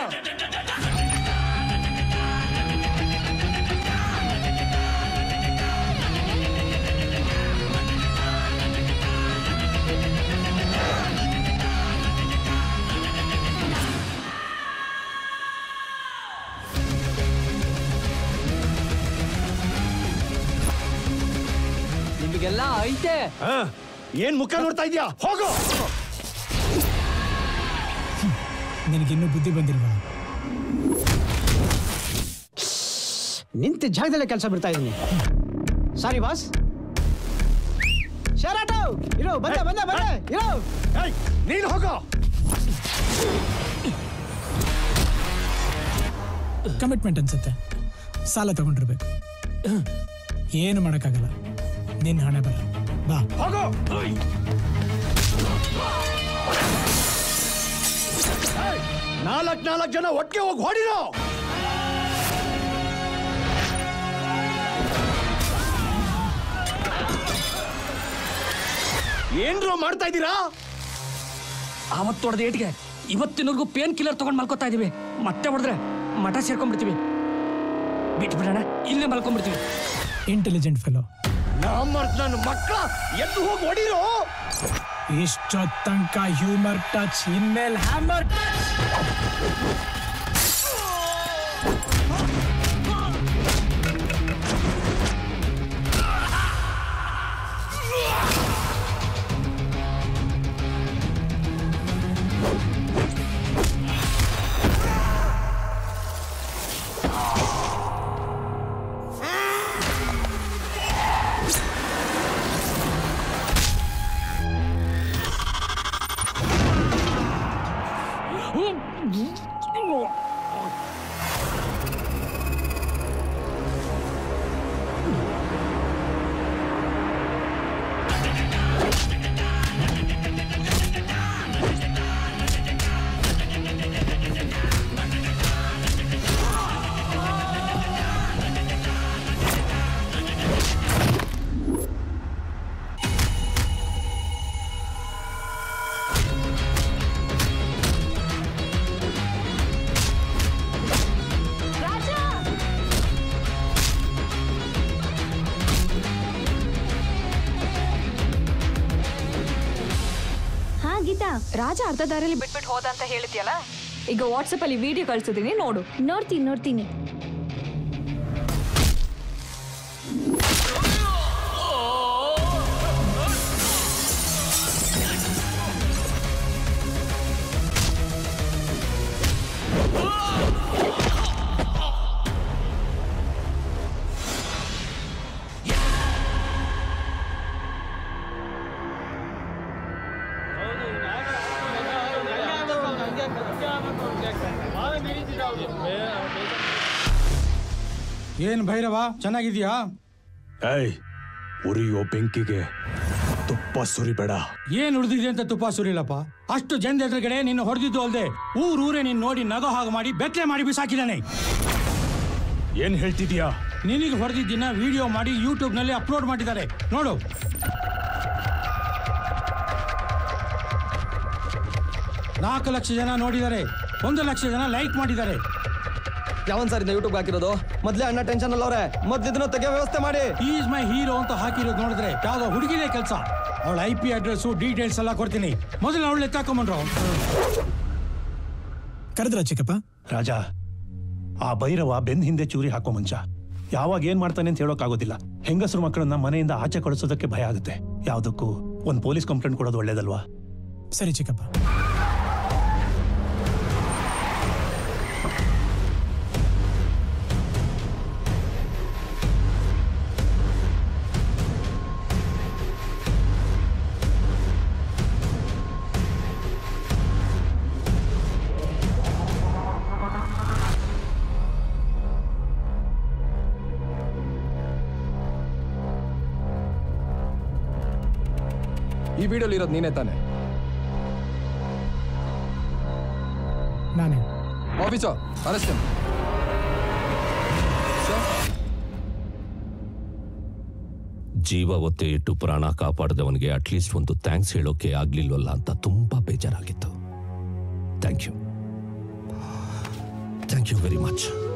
ನಿಮಗೆಲ್ಲ ಐತೆ ಆ, ಏನ್ ಮುಖ ನೋಡ್ತಾ ಇದ್ಯಾ ಹೋಗು ನಿನಗಿನ್ನೂ ಬುದ್ಧಿ ಬಂದಿಲ್ವಾ ನಿಂತ ಜಾಗದಲ್ಲೇ ಕೆಲಸ ಬಿಡ್ತಾ ಇದ್ದೀನಿ ಸಾರಿ ಬಾಸ್ ಶರಾಟು ಇರೋ ಬಂದೆ ಬಂದೆ ಬಂದೆ ಇರೋ ಏಯ್, ನೀನ್ ಹೋಗೋ ಕಮಿಟ್ಮೆಂಟ್ ಅನ್ಸುತ್ತೆ ಸಾಲ ತಗೊಂಡಿರ್ಬೇಕು ಏನು ಮಾಡೋಕ್ಕಾಗಲ್ಲ ನಿನ್ನ ಹಣೆ ಬರ ಬಾ ಹೋಗೋ ನಾಲ್ಕ್ ನಾಲ್ಕ್ ಜನ ಒಟ್ಟಿಗೆ ಹೋಗಿ ಹೊಡಿರೋ ಏನ್ರೋ ಮಾಡ್ತಾ ಇದ್ದೀರಾ ಅವತ್ತು ಹೊಡೆದ ಏಟಿಗೆ ಇವತ್ತಿನವರೆಗೂ ಪೇನ್ ಕಿಲ್ಲರ್ ತಗೊಂಡ್ ಮಲ್ಕೋತಾ ಇದೀವಿ ಮತ್ತೆ ಹೊಡೆದ್ರೆ ಮಠ ಸೇರ್ಕೊಂಡ್ಬಿಡ್ತೀವಿ ಬಿಟ್ಬಿಡೋಣ ಇಲ್ಲೇ ಮಲ್ಕೊಂಡ್ಬಿಡ್ತೀವಿ ಇಂಟೆಲಿಜೆಂಟ್ ಫೆಲೋ ನಮ್ಮ ನನ್ನ ಮಕ್ಕಳ ಎದ್ದು ಹೋಗಿ ಹೊಡಿರೋ ಇಷ್ಟೊತ್ತು ತನಕ ಹ್ಯೂಮರ್ ಟಚ್ ಇನ್ಮೇಲೆ ಹ್ಯಾಮರ್ ಹಾ ಗೀತಾ ರಾಜ ಅರ್ಧ ದಾರಿಯಲ್ಲಿ ಬಿಟ್ಬಿಟ್ಟು ಹೋದ ಅಂತ ಹೇಳಿದ್ಯಲ್ಲ ಈಗ ವಾಟ್ಸಪ್ ಅಲ್ಲಿ ವಿಡಿಯೋ ಕಳ್ಸಿದೀನಿ ನೋಡು ನೋಡ್ತೀನಿ ನೋಡ್ತೀನಿ ಏನ್ ಭೈರವ ಚೆನ್ನಾಗಿದ್ಯಾ ಏಯ್ ಉರಿಯೋ ಬೆಂಕಿಗೆ ತುಪ್ಪ ಸುರಿಬೇಡ ಏನ್ ಉಳಿದಿದೆ ಅಂತ ತುಪ್ಪ ಸುರಿಲಪ್ಪ ಅಷ್ಟು ಜನದ ಎದುರುಗಡೆ ನಿನ್ನ ಹೊಡೆದಿದ್ದು ಅಲ್ದೆ ಊರೂರೇ ನೀನ್ ನೋಡಿ ನಗೋ ಹಾಗೆ ಮಾಡಿ ಬೆತ್ತಲೆ ಮಾಡಿ ಬಿಸಾಕಿದಾನೆ ಏನ್ ಹೇಳ್ತಿದ್ಯಾ ನಿನಗೆ ಹೊಡೆದಿದ್ದನ್ನ ವಿಡಿಯೋ ಮಾಡಿ ಯೂಟ್ಯೂಬ್ ನಲ್ಲಿ ಅಪ್ಲೋಡ್ ಮಾಡಿದ್ದಾರೆ ನೋಡು ನಾಲ್ಕು ಲಕ್ಷ ಜನ ನೋಡಿದ್ದಾರೆ ಒಂದು ಲಕ್ಷ ಜನ ಲೈಕ್ ಮಾಡಿದ್ದಾರೆ ಯಾವನ್ ಸರ್ ಯೂಟ್ಯೂಬ್ ಹಾಕಿರೋದು ಮೊದ್ಲೇ ಅಣ್ಣ ಟೆನ್ಷನ್ ಅಲ್ಲವ್ರೆ ಮೊದ್ಲು ಇದನ್ನ ತೆಗೆಯೋ ವ್ಯವಸ್ಥೆ ಮಾಡಿ ಈಸ್ ಮೈ ಹೀರೋ ಅಂತ ಹಾಕಿರೋದು ನೋಡಿದ್ರೆ ಯಾವ್ದೋ ಹುಡುಗಿನೇ ಕೆಲಸ ಅವಳ ಐ ಪಿ ಅಡ್ರೆಸ್ ಡೀಟೇಲ್ಸ್ ಎಲ್ಲ ಕೊಡ್ತೀನಿ ಮೊದಲು ಅವಳು ಎತ್ತಾಕೊಂಬಂಡ್ರು ಕರೆದ್ರ ಚಿಕ್ಕಪ್ಪ ರಾಜ ಆ ಭೈರವ ಬೆನ್ ಹಿಂದೆ ಚೂರಿ ಹಾಕೋ ಮುಂಚ ಯಾವಾಗ ಏನ್ ಮಾಡ್ತಾನೆ ಅಂತ ಹೇಳೋಕ್ಕಾಗೋದಿಲ್ಲ ಹೆಂಗಸರು ಮಕ್ಕಳನ್ನ ಮನೆಯಿಂದ ಆಚೆ ಕಳಿಸೋದಕ್ಕೆ ಭಯ ಆಗುತ್ತೆ ಯಾವ್ದಕ್ಕೂ ಒಂದ್ ಪೊಲೀಸ್ ಕಂಪ್ಲೇಂಟ್ ಕೊಡೋದು ಒಳ್ಳೇದಲ್ವಾ ಸರಿ ಚಿಕ್ಕಪ್ಪ ಈ ವಿಡಿಯೋಲಿ ಇರೋದು ನೀನೇ ತಾನೆ ನಾನೇ ಆಫೀಸರ್ ಅರೆಸ್ಟ್ ಜೀವ ಒತ್ತೆ ಇಟ್ಟು ಪ್ರಾಣ ಕಾಪಾಡಿದವನಿಗೆ ಅಟ್ಲೀಸ್ಟ್ ಒಂದು ಥ್ಯಾಂಕ್ಸ್ ಹೇಳೋಕೆ ಆಗ್ಲಿಲ್ವಲ್ಲ ಅಂತ ತುಂಬಾ ಬೇಜಾರಾಗಿತ್ತು thank you thank you very much